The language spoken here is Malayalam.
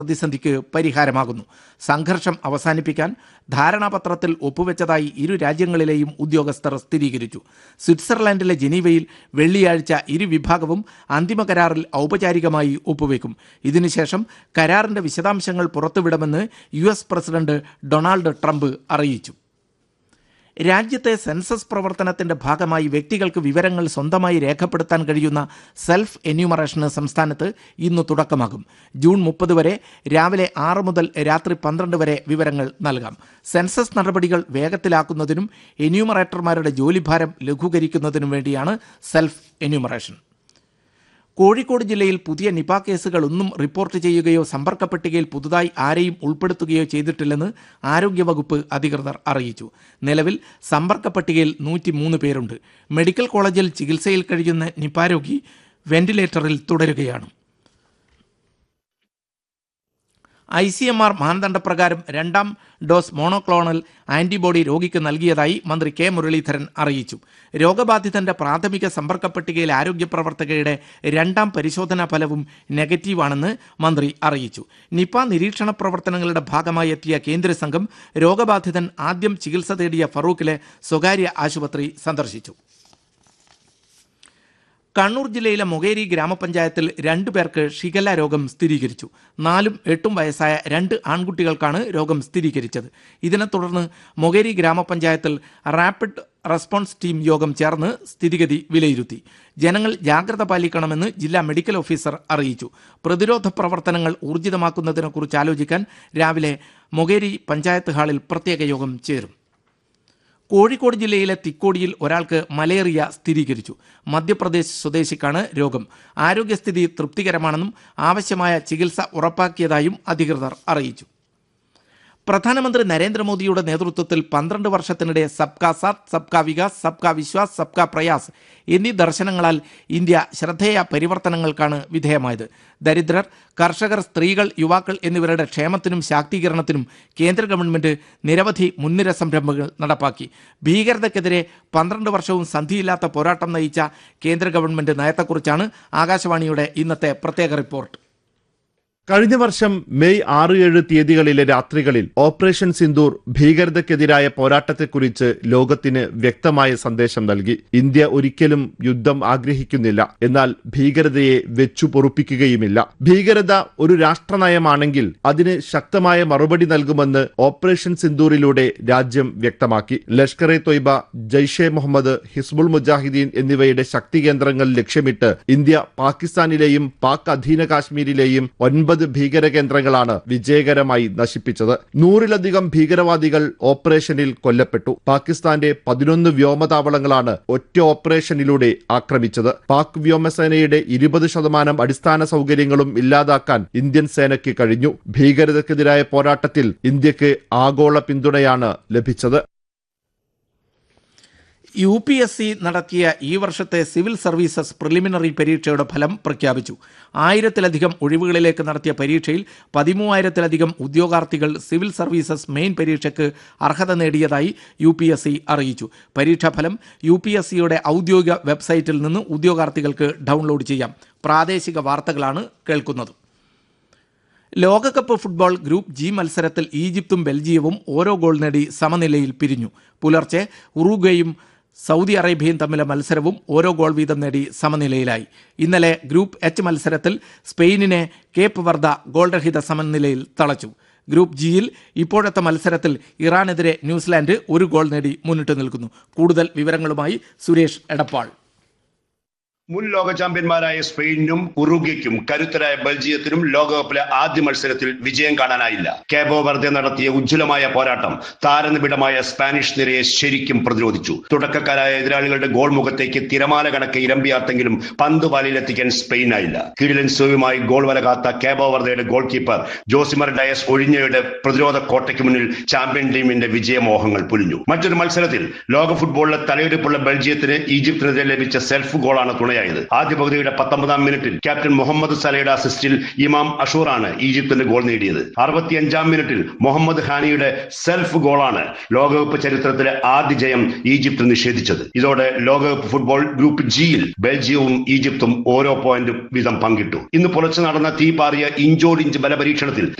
പ്രതിസന്ധിക്ക് പരിഹാരമാകുന്നു സംഘർഷം അവസാനിപ്പിക്കാൻ ധാരണാപത്രത്തിൽ ഒപ്പുവെച്ചതായി ഇരു രാജ്യങ്ങളിലെയും ഉദ്യോഗസ്ഥർ സ്ഥിരീകരിച്ചു സ്വിറ്റ്സർലാൻഡിലെ ജനീവയിൽ വെള്ളിയാഴ്ച ഇരു വിഭാഗവും അന്തിമ കരാറിൽ ഔപചാരികമായി ഒപ്പുവെക്കും ഇതിനുശേഷം കരാറിന്റെ വിശദാംശങ്ങൾ പുറത്തുവിടുമെന്ന് U S president Donald Trump അറിയിച്ചു രാജ്യത്തെ സെൻസസ് പ്രവർത്തനത്തിന്റെ ഭാഗമായി വ്യക്തികൾക്ക് വിവരങ്ങൾ സ്വന്തമായി രേഖപ്പെടുത്താൻ കഴിയുന്ന സെൽഫ് എന്യൂമറേഷന് സംസ്ഥാനത്ത് ഇന്ന് തുടക്കമാകും ജൂൺ മുപ്പത് വരെ രാവിലെ ആറ് മുതൽ രാത്രി പന്ത്രണ്ട് വരെ വിവരങ്ങൾ നൽകാം സെൻസസ് നടപടികൾ വേഗത്തിലാക്കുന്നതിനും എന്യൂമറേറ്റർമാരുടെ ജോലിഭാരം ലഘൂകരിക്കുന്നതിനും വേണ്ടിയാണ് സെൽഫ് എന്യൂമറേഷൻ കോഴിക്കോട് ജില്ലയിൽ പുതിയ നിപ കേസുകൾ ഒന്നും റിപ്പോർട്ട് ചെയ്യുകയോ സമ്പർക്ക പട്ടികയിൽ പുതുതായി ആരെയും ഉൾപ്പെടുത്തുകയോ ചെയ്തിട്ടില്ലെന്ന് ആരോഗ്യവകുപ്പ് അധികൃതർ അറിയിച്ചു നിലവിൽ സമ്പർക്ക പട്ടികയിൽ നൂറ്റിമൂന്ന് പേരുണ്ട് മെഡിക്കൽ കോളേജിൽ ചികിത്സയിൽ കഴിയുന്ന നിപ രോഗി വെന്റിലേറ്ററിൽ തുടരുകയാണ് ഐ സി എം ആർ മാനദണ്ഡപ്രകാരം രണ്ടാം ഡോസ് മോണോക്ലോണൽ ആന്റിബോഡി രോഗിക്ക് നൽകിയതായി മന്ത്രി കെ മുരളീധരൻ അറിയിച്ചു രോഗബാധിതന്റെ പ്രാഥമിക സമ്പർക്ക പട്ടികയിൽ ആരോഗ്യ പ്രവർത്തകയുടെ രണ്ടാം പരിശോധനാ ഫലവും നെഗറ്റീവാണെന്ന് മന്ത്രി അറിയിച്ചു നിപ നിരീക്ഷണ പ്രവർത്തനങ്ങളുടെ ഭാഗമായി എത്തിയ കേന്ദ്ര സംഘം രോഗബാധിതൻ ആദ്യം ചികിത്സ തേടിയ ഫറൂഖിലെ സ്വകാര്യ ആശുപത്രി സന്ദർശിച്ചു കണ്ണൂർ ജില്ലയിലെ മൊകേരി ഗ്രാമപഞ്ചായത്തിൽ രണ്ടു പേർക്ക് ഷിഗല്ല രോഗം സ്ഥിരീകരിച്ചു നാലും എട്ടും വയസ്സായ രണ്ട് ആൺകുട്ടികൾക്കാണ് രോഗം സ്ഥിരീകരിച്ചത് ഇതിനെ തുടർന്ന് മൊകേരി ഗ്രാമപഞ്ചായത്തിൽ റാപ്പിഡ് റെസ്പോൺസ് ടീം യോഗം ചേർന്ന് സ്ഥിതിഗതി വിലയിരുത്തി ജനങ്ങൾ ജാഗ്രത പാലിക്കണമെന്ന് ജില്ലാ മെഡിക്കൽ ഓഫീസർ അറിയിച്ചു പ്രതിരോധ പ്രവർത്തനങ്ങൾ ഊർജിതമാക്കുന്നതിനെക്കുറിച്ച് ആലോചിക്കാൻ രാവിലെ മൊകേരി പഞ്ചായത്ത് ഹാളിൽ പ്രത്യേക യോഗം ചേരും കോഴിക്കോട് ജില്ലയിലെ തിക്കോടിയിൽ ഒരാൾക്ക് മലേറിയ സ്ഥിരീകരിച്ചു മധ്യപ്രദേശ് സ്വദേശിക്കാണ് രോഗം ആരോഗ്യസ്ഥിതി തൃപ്തികരമാണെന്നും ആവശ്യമായ ചികിത്സ ഉറപ്പാക്കിയതായും അധികൃതർ അറിയിച്ചു പ്രധാനമന്ത്രി നരേന്ദ്രമോദിയുടെ നേതൃത്വത്തിൽ പന്ത്രണ്ട് വർഷത്തിനിടെ സബ്കാ സാത്ത് സബ്കാ വികാസ് സബ്കാ വിശ്വാസ് സബ്കാ പ്രയാസ് എന്നീ ദർശനങ്ങളാൽ ഇന്ത്യ ശ്രദ്ധേയ പരിവർത്തനങ്ങൾക്കാണ് വിധേയമായത് ദരിദ്രർ കർഷകർ സ്ത്രീകൾ യുവാക്കൾ എന്നിവരുടെ ക്ഷേമത്തിനും ശാക്തീകരണത്തിനും കേന്ദ്ര ഗവൺമെന്റ് നിരവധി മുൻനിര സംരംഭങ്ങൾ നടപ്പാക്കി ഭീകരതയ്ക്കെതിരെ പന്ത്രണ്ട് വർഷവും സന്ധിയില്ലാത്ത പോരാട്ടം നയിച്ച കേന്ദ്ര ഗവൺമെന്റ് നയത്തെക്കുറിച്ചാണ് ആകാശവാണിയുടെ ഇന്നത്തെ പ്രത്യേക റിപ്പോർട്ട് കഴിഞ്ഞ വർഷം മെയ് ആറ് ഏഴ് തീയതികളിലെ രാത്രികളിൽ ഓപ്പറേഷൻ സിന്ദൂർ ഭീകരതയ്ക്കെതിരായ പോരാട്ടത്തെക്കുറിച്ച് ലോകത്തിന് വ്യക്തമായ സന്ദേശം നൽകി ഇന്ത്യ ഒരിക്കലും യുദ്ധം ആഗ്രഹിക്കുന്നില്ല എന്നാൽ ഭീകരതയെ വെച്ചു പൊറുപ്പിക്കുകയുമില്ല ഭീകരത ഒരു രാഷ്ട്രനയമാണെങ്കിൽ അതിന് ശക്തമായ മറുപടി നൽകുമെന്ന് ഓപ്പറേഷൻ സിന്ദൂറിലൂടെ രാജ്യം വ്യക്തമാക്കി ലഷ്കർ എ തൊയ്ബ ജയ്ഷെ മുഹമ്മദ് ഹിസ്ബുൾ മുജാഹിദീൻ എന്നിവയുടെ ശക്തി കേന്ദ്രങ്ങൾ ലക്ഷ്യമിട്ട് ഇന്ത്യ പാകിസ്ഥാനിലെയും പാക് അധീന കാശ്മീരിലെയും ഒൻപത് ഭീകര കേന്ദ്രങ്ങളാണ് വിജയകരമായി നശിപ്പിച്ചത് നൂറിലധികം ഭീകരവാദികൾ ഓപ്പറേഷനിൽ കൊല്ലപ്പെട്ടു പാകിസ്ഥാന്റെ പതിനൊന്ന് വ്യോമതാവളങ്ങളാണ് ഒറ്റ ഓപ്പറേഷനിലൂടെ ആക്രമിച്ചത് പാക് വ്യോമസേനയുടെ ഇരുപത് ശതമാനം അടിസ്ഥാന സൗകര്യങ്ങളും ഇല്ലാതാക്കാൻ ഇന്ത്യൻ സേനയ്ക്ക് കഴിഞ്ഞു ഭീകരതയ്ക്കെതിരായ പോരാട്ടത്തിൽ ഇന്ത്യക്ക് ആഗോള പിന്തുണയാണ് ലഭിച്ചത് യു പി എസ് സി നടത്തിയ ഈ വർഷത്തെ സിവിൽ സർവീസസ് പ്രിലിമിനറി പരീക്ഷയുടെ ഫലം പ്രഖ്യാപിച്ചു ആയിരത്തിലധികം ഒഴിവുകളിലേക്ക് നടത്തിയ പരീക്ഷയിൽ പതിമൂവായിരത്തിലധികം ഉദ്യോഗാർത്ഥികൾ സിവിൽ സർവീസസ് മെയിൻ പരീക്ഷയ്ക്ക് അർഹത നേടിയതായി യു പി എസ് സി അറിയിച്ചു പരീക്ഷാഫലം യു പി എസ് സിയുടെ ഔദ്യോഗിക വെബ്സൈറ്റിൽ നിന്ന് ഉദ്യോഗാർത്ഥികൾക്ക് ഡൗൺലോഡ് ചെയ്യാം പ്രാദേശിക വാർത്തകളാണ് കേൾക്കുന്നത് ലോകകപ്പ് ഫുട്ബോൾ ഗ്രൂപ്പ് ജി മത്സരത്തിൽ ഈജിപ്തും ബെൽജിയവും ഓരോ ഗോൾ നേടി സമനിലയിൽ പിരിഞ്ഞു പുലർച്ചെ ഉറുഗ്വയും സൗദി അറേബ്യയും തമ്മിലെ മത്സരവും ഓരോ ഗോൾ വീതം നേടി സമനിലയിലായി ഇന്നലെ ഗ്രൂപ്പ് എച്ച് മത്സരത്തിൽ സ്പെയിനിനെ കേപ്പ് വർദ്ധ ഗോൾരഹിത സമനിലയിൽ തളച്ചു ഗ്രൂപ്പ് ജിയിൽ ഇപ്പോഴത്തെ മത്സരത്തിൽ ഇറാനെതിരെ ന്യൂസിലാൻഡ് ഒരു ഗോൾ നേടി മുന്നിട്ട് നിൽക്കുന്നു കൂടുതൽ വിവരങ്ങളുമായി സുരേഷ് എടപ്പാൾ മുൻ ലോക ചാമ്പ്യന്മാരായ സ്പെയിനും ഉറുഗ്വയ്ക്കും കരുത്തരായ ബെൽജിയത്തിനും ലോകകപ്പിലെ ആദ്യ മത്സരത്തിൽ വിജയം കാണാനായില്ല കേബോ വെർദെ നടത്തിയ ഉജ്ജ്വലമായ പോരാട്ടം താരനിബിഡമായ സ്പാനിഷ് നിരയെ ശരിക്കും പ്രതിരോധിച്ചു തുടക്കക്കാരായ എതിരാളികളുടെ ഗോൾ മുഖത്തേക്ക് തിരമാല കണക്ക് ഇരമ്പിയാർത്തെങ്കിലും പന്ത് വലയിലെത്തിക്കാൻ സ്പെയിനായില്ല കിടിലൻ സോയുമായി ഗോൾ വല കാത്ത കേബോ വെർദയുടെ ഗോൾ കീപ്പർ ജോസിമർ ഡയസ് ഒഴിഞ്ഞയുടെ പ്രതിരോധ കോട്ടയ്ക്ക് മുന്നിൽ ചാമ്പ്യൻ ടീമിന്റെ വിജയമോഹങ്ങൾ പുലിഞ്ഞു മറ്റൊരു മത്സരത്തിൽ ലോക ഫുട്ബോളിലെ തലയെടുപ്പുള്ള ബെൽജിയത്തിന് ഈജിപ്തിനെതിരെ ലഭിച്ച സെൽഫ് ഗോളാണ് തുണയായി സമനിലയായത് ആദ്യ പകുതിയുടെ പത്തൊമ്പതാം മിനിറ്റിൽ ക്യാപ്റ്റൻ മുഹമ്മദ് സലയുടെ അസിസ്റ്റിൽ ഇമാം അഷൂറാണ് ഈജിപ്തിന്റെ ഗോൾ നേടിയത് അറുപത്തിയഞ്ചാം മിനിറ്റിൽ മുഹമ്മദ് ഹാനിയുടെ സെൽഫ് ഗോളാണ് ലോകകപ്പ് ചരിത്രത്തിലെ ആദ്യ ജയം ഈജിപ്ത് നിഷേധിച്ചത് ഇതോടെ ലോകകപ്പ് ഫുട്ബോൾ ഗ്രൂപ്പ് ജിയിൽ ബെൽജിയവും ഈജിപ്തും ഓരോ പോയിന്റും വീതം പങ്കിട്ടു ഇന്ന് പുലർച്ചെ നടന്ന തീപാറിയ ഇഞ്ചോടിഞ്ച് ബലപരീക്ഷണത്തിൽ